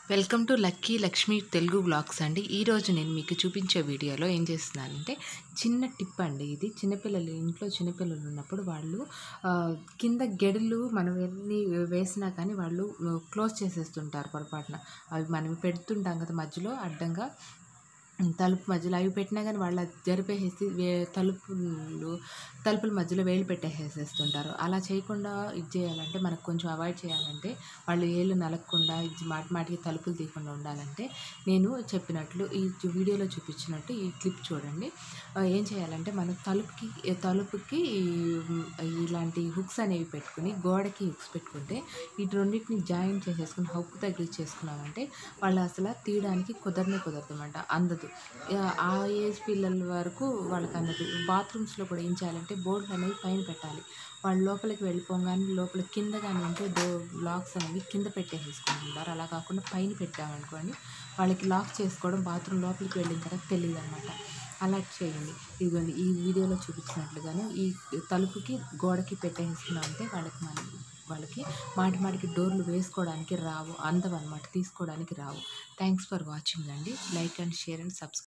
welcome to Lucky Lakshmi Telugu blogs అండి ఈరోజు నేను మీకు చూపించే వీడియోలో ఏం చేస్తున్నానంటే చిన్న టిప్ అండి ఇది చిన్నపిల్లలు ఇంట్లో చిన్నపిల్లలు ఉన్నప్పుడు వాళ్ళు ఆ, కింద గెడలు మనం ఎన్ని వేసినా కానీ వాళ్ళు క్లోజ్ చేసేస్తుంటారు పొరపాటున అవి మనం పెడుతుంటాం కదా మధ్యలో అడ్డంగా తలుపు మధ్యలో అవి పెట్టినా కానీ వాళ్ళు అది జరిపేసేసి వే తలుపులు తలుపుల మధ్యలో వేలు పెట్టేసేస్తుంటారు అలా చేయకుండా ఇది చేయాలంటే మనకు కొంచెం అవాయిడ్ చేయాలంటే వాళ్ళు ఏళ్ళు నలగకుండా ఇది మాటి మాటికి తలుపులు తీయకుండా ఉండాలంటే నేను చెప్పినట్లు ఈ చు- వీడియోలో చూపించినట్టు ఈ క్లిప్ చూడండి ఆ, ఏం చేయాలంటే మనం తలుపుకి ఏ తలుపుకి ఈ- ఇలాంటి హుక్స్ అనేవి పెట్టుకుని గోడకి హుక్స్ పెట్టుకుంటే ఈ రెండింటిని జాయిన్ చేసేసుకుని హుక్ తగిలిచ్చేసుకున్నామంటే వాళ్ళు అసలు తీయడానికి కుదరనే కుదరదన్నమాట అందదు ఆ, ఆ ఏజ్ పిల్లల వరకు వాళ్ళకి అందదు బాత్రూమ్స్లో కూడా ఏం చేయాలంటే బోర్డులు అనేవి పైన పెట్టాలి వాళ్ళు లోపలికి వెళ్ళిపోగానే లోపల కింద కానీ ఉంటే డో లాక్స్ అనేవి కింద పెట్టేసేసుకుంటుంటారు అలా కాకుండా పైన పెట్టామనుకోండి వాళ్ళకి లాక్ చేసుకోవడం బాత్రూమ్ లోపలికి వెళ్ళిన తర్వాత తెలియదు అనమాట అలా చేయండి ఇదిగోండి ఈ వీడియోలో చూపించినట్లుగానే ఈ తలుపుకి గోడకి పెట్టేసుకున్నామంటే వాళ్ళకి మనం వాళ్ళకి మాటి మాటికి డోర్లు వేసుకోవడానికి రావు అందం అనమాట తీసుకోవడానికి రావు థ్యాంక్స్ ఫర్ వాచింగ్ అండి like and share and subscribe